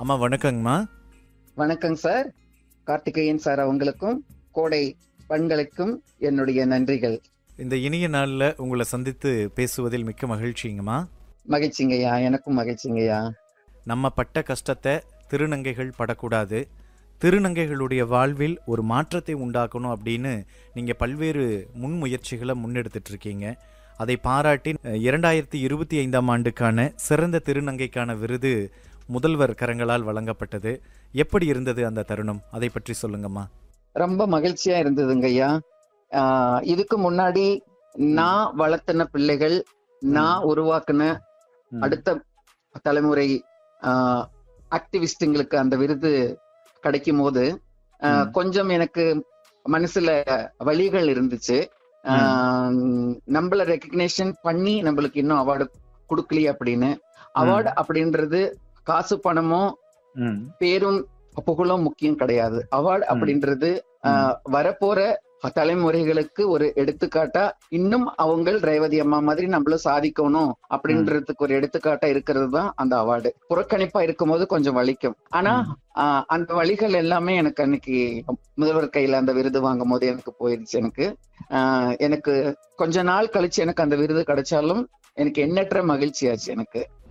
அம்மா வணக்கங்கம்மா வணக்கம் சார் கார்த்திகேயன் சார் அவங்களுக்கும் கோடை பெண்களுக்கும் என்னுடைய நன்றிகள் இந்த இனிய நாளில் உங்களை சந்தித்து பேசுவதில் மிக்க மகிழ்ச்சிங்கம்மா மகிழ்ச்சிங்கய்யா எனக்கும் மகிழ்ச்சிங்கய்யா நம்ம பட்ட கஷ்டத்தை திருநங்கைகள் படக்கூடாது திருநங்கைகளுடைய வாழ்வில் ஒரு மாற்றத்தை உண்டாக்கணும் அப்படின்னு நீங்கள் பல்வேறு முன்முயற்சிகளை முன்னெடுத்துட்டு இருக்கீங்க அதை பாராட்டி அஹ், இரண்டாயிரத்தி இருபத்தி ஐந்தாம் ஆண்டுக்கான சிறந்த திருநங்கைக்கான விருது முதல்வர் கரங்களால் வழங்கப்பட்டது எப்படி இருந்தது அந்த தருணம் அதை பற்றி சொல்லுங்கம்மா ரொம்ப மகிழ்ச்சியா இருந்ததுங்கய்யா ஆஹ் இதுக்கு முன்னாடி நான் வளர்த்தின பிள்ளைகள் நான் உருவாக்குன ம். அடுத்த தலைமுறை ஆக்டிவிஸ்டுங்களுக்கு அந்த விருது கிடைக்கும் போது ஆஹ், ம். கொஞ்சம் எனக்கு மனசுல வழிகள் இருந்துச்சு ஆஹ், நம்மள ரெக்கக்னேஷன் பண்ணி நம்மளுக்கு இன்னும் அவார்டு கொடுக்கலையே அப்படின்னு அவார்டு அப்படின்றது காசு பணமோ ம் பேரும் புகழும் முக்கியம் கிடையாது அவார்டு ம். அப்படின்றது ஆஹ், வரப்போற தலைமுறைகளுக்கு ஒரு எடுத்துக்காட்டா இன்னும் அவங்க ரேவதி அம்மா மாதிரி நம்மளும் சாதிக்கணும் அப்படின்றதுக்கு ஒரு எடுத்துக்காட்டா இருக்கிறது தான் அந்த அவார்டு புறக்கணிப்பா இருக்கும்போது கொஞ்சம் வலிக்கும் ஆனா ஆஹ், அந்த வழிகள் எல்லாமே எனக்கு அன்னைக்கு முதல்வர் கையில அந்த விருது வாங்கும் போது எனக்கு போயிருச்சு எனக்கு ஆஹ், எனக்கு கொஞ்ச நாள் கழிச்சு எனக்கு அந்த விருது கிடைச்சாலும் எனக்கு எண்ணற்ற மகிழ்ச்சியாச்சு எனக்கு